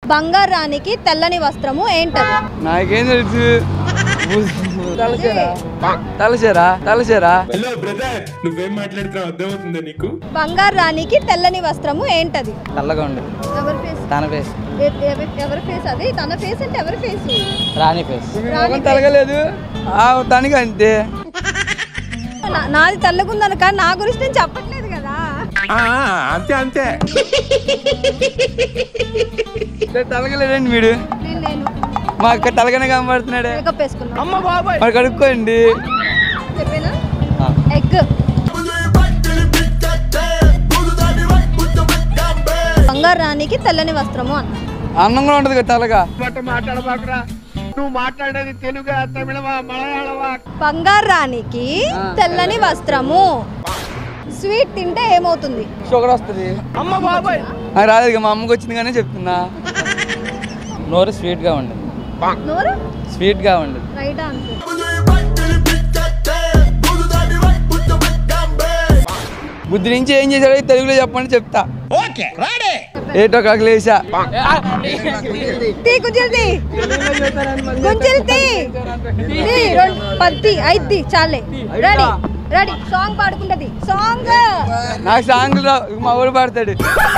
బంగారానికి తెల్లని వస్త్రము ఏంటది నాకేం తెలుసు తలసేరా తలసేరా తలసేరా హలో బ్రదర్ నువ్వేం మాట్లాడుతున్నావు అర్థమవుతుందా నీకు బంగారానికి తెల్లని వస్త్రము ఏంటది తెల్లగా ఉండదు ఎవరి ఫేస్ తన ఫేస్ ఎ- ఎవ- ఎవరి ఫేస్ అది తన ఫేస్ అంటే ఎవరి face Rani face Rani face. తలగలేదు దానికి అంతే నా- నాది తెల్లగుందనక నా గురించి నేను చెప్పట్లేదు కదా ఆ, అంతే అంతే తలగలేదండి వీడు నేను నేను మా అక్క తలగనే కనబడుతున్నాడే మేకప్ వేసుకున్నా మరి కడుక్కోండి చెప్పేనా ఆ. ఎగ్ బంగారానికి తెల్లని వస్త్రము అన్న అన్నం కూడా ఉంటది కదా తలగా బంగారానికి తెల్లని వస్త్రము స్వీట్ తింటే ఏమవుతుంది షుగర్ వస్తుంది నాకు రాలేదు ఇక మా అమ్మకి వచ్చింది కానీ చెప్తున్నా నోరు స్వీట్గా ఉండదు నోరు స్వీట్గా ఉండదు రైట్ ఆన్సర్ బుద్ధి నుంచి ఏం చేశాడో తెలుగులో చెప్పండి చెప్తా ఏటో కాకలేసా తీ గుంజలు తీ గుంజలు తీ తీ రెండు పత్తి ఐదు చాలే రెడీ రెడీ సాంగ్ పాడుకుంటది సాంగ్ నాకు సాంగ్లు రావు ఇక మా ఊరు పాడతాడు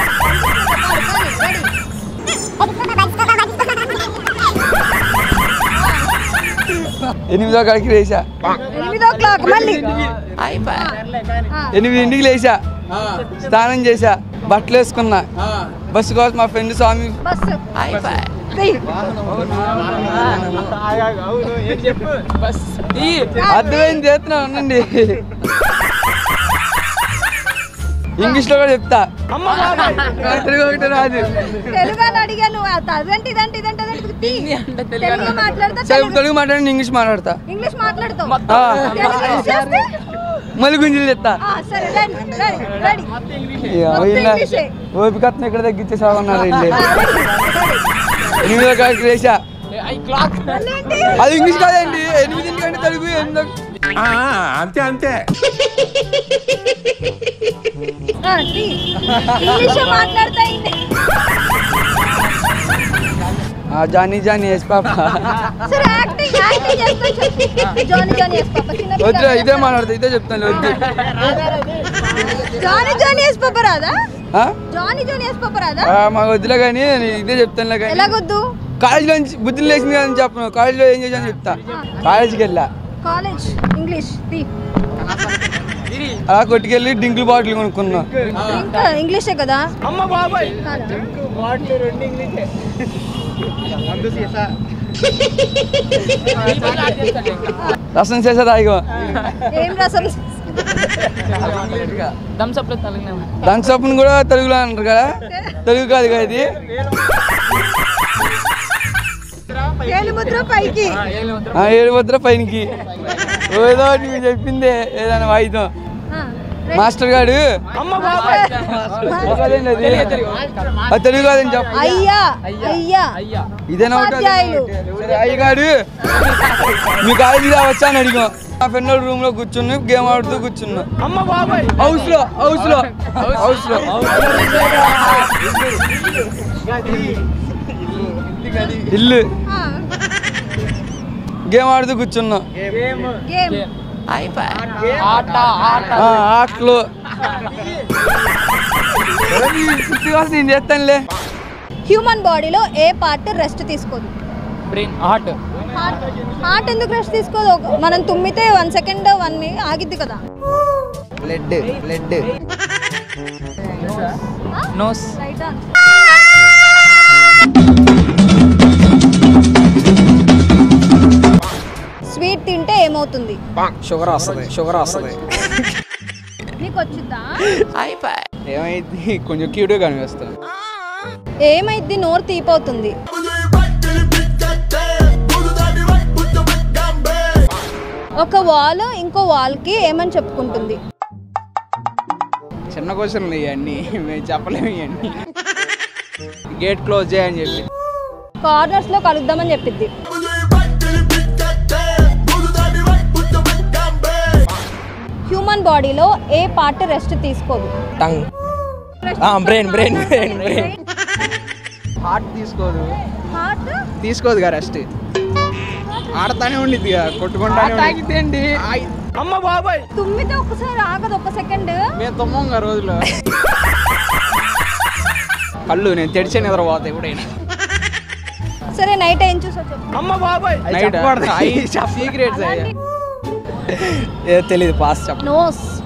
ఎనిమిదో కాడికి లేచా ఎనిమిదో క్లాక్ మళ్ళీ ఆ, ఎనిమిదింటికి లేచా స్నానం చేశా బట్టలు వేసుకున్నా బస్సు కోసం మా ఫ్రెండ్ స్వామి బస్సు తీ. అర్థమైంది చేస్తున్నా ఉండండి ఇంగ్లీష్ లో కూడా చెప్తా తెలుగు ఒకటి రాదు తెలుగు అని అడిగాను అది అదంటే ఇదంటే ఇదంటే అదంటే తీ. తెలుగు మాట్లాడతా సరే తెలుగు- తెలుగు మాట్లాడి ఇంగ్లీష్ మాట్లాడతా ఇంగ్లీష్ మాట్లాడుతావు ఆ. తెలుగు యూజ్ చేస్తే? మళ్ళీ గుంజలు చెప్తా ఆ, సరే రెడీ రెడీ రెడీ మొత్తం ఇంగ్లీషే. ఓపిక అతను ఇక్కడ తగ్గించేసా ఉన్నారు వీళ్ళు ఆ, రెడీ, రెడీ. ఎనిమిదో కాడికి లేచా మళ్ళీ ఏంటి? అది ఇంగ్లీష్ కాదండి ఎనిమిదింటి కంటే తెలుగు ఎనిమిదో ఆ, అంతే అంతే ఆ, తీ. ఇంగ్లీషే మాట్లాడతా ఇంటి ఆ, జానీ జానీ ఎస్ పాప సరే యాక్టింగ్ యాక్టింగ్ చేస్తా చెప్పు జానీ జానీ ఎస్ పాప చిన్న వద్దురా ఇదే మాట్లాడతా ఇదే చెప్తాను వద్దు జానీ జానీ ఎస్ పాప రాదా ఆ? జానీ జానీ ఎస్ పాప రాదా ఆ, మాకు వద్దులే కానీ నేను ఇదే చెప్తానులే కానీ ఎలాగొద్దు కాలేజీలో నుంచి బుద్ధులు లేచింది కానీ చెప్పను కాలేజీలో ఏం చేశాను చెప్తా కాలేజీకి వెళ్ళా కాలేజ్ ఇంగ్లీష్ తీ అలా కొట్టుకెళ్ళి డింకులు బాటిల్ కొనుక్కున్నా ఇంకా ఇంగ్లీషే కదా కాదా? రసం చేసా తాగిగో ఏం రసం దాని సప్పును కూడా తెలుగులో అంటారు కదా తెలుగు కాదు కదా ఇది ఏలు ముద్ర పైకి ఆ, ఏడు ముద్ర పైనకి ఏదో ఒకటి మీరు చెప్పిందే ఏదైనా వాయిద్యం ఆ, మాస్టర్ గారు కాదండి అది. అది తెలుగు కాదని చెప్ప అయ్యా అయ్యా ఇదేనా ఒకటి ఉపాధ్యాయులు. సరే అయ్యగారు మీ కాలేజీ వచ్చా అని అడిగాం మా ఫ్రెండ్ రూమ్ లో కూర్చుని గేమ్ ఆడుతూ కూర్చున్నా హౌస్ లో హౌస్ లో హౌస్ లో ఇల్లు ఆ, గేమ్ ఆడుతూ కూర్చున్నా గేమ్ ఆ, ఆటలు సరే, మీ ఫిఫ్టీ కోసం నేను చేస్తానులే హ్యూమన్ బాడీలో ఏ పార్ట్ రెస్ట్ తీసుకోదు బ్రెయిన్ హార్ట్ హార్ట్ హార్ట్ ఎందుకు రెస్ట్ తీసుకోదు ఒక- మనం తుమ్మితే వన్ సెకండ్ వన్ మినిట్ ఆగిద్ది కదా blood blood nose right on sweet తింటే ఏమవుతుంది షుగర్ వస్తుంది షుగర్ వస్తుంది నీకు వచ్చిద్దా ఏమైంది కొంచెం క్యూట్గా కనిపిస్తుంది ఏమైద్ది నోరు తీపవుతుంది ఒక వాల్ ఇంకో వాల్ కి ఏమని చెప్పుకుంటుంది చిన్న క్వశ్చన్లు ఇవన్నీ మేము చెప్పలేము ఇవన్నీ గేట్ క్లోజ్ చేయని చెప్పి కార్నర్స్ లో కలుద్దామని చెప్పిద్ది హ్యూమన్ బాడీలో ఏ పార్ట్ రెస్ట్ తీసుకోదు tongue brain brain brain brain heart తీసుకోదు హార్ట్ తీసుకోదు కదా రెస్ట్ ఆడతానే ఉండిద్ది కదా కొట్టుకుంటానే తాగితేండి అమ్మ బాబాయ్ తుమ్మితే ఒక్కసారి ఆగదు ఒక సెకండ్ మేము తుమ్మం కదా రోజులో కళ్ళు నేను తెడిచే నిద్రపోతా ఎప్పుడైనా సరే నైట్ ఏం చూసా చెప్పు అమ్మ బాబాయ్ నైట్ సీక్రెట్స్ అయ్యా అలాంటి ఏ తెలియదు పాస్ చెప్ప నోస్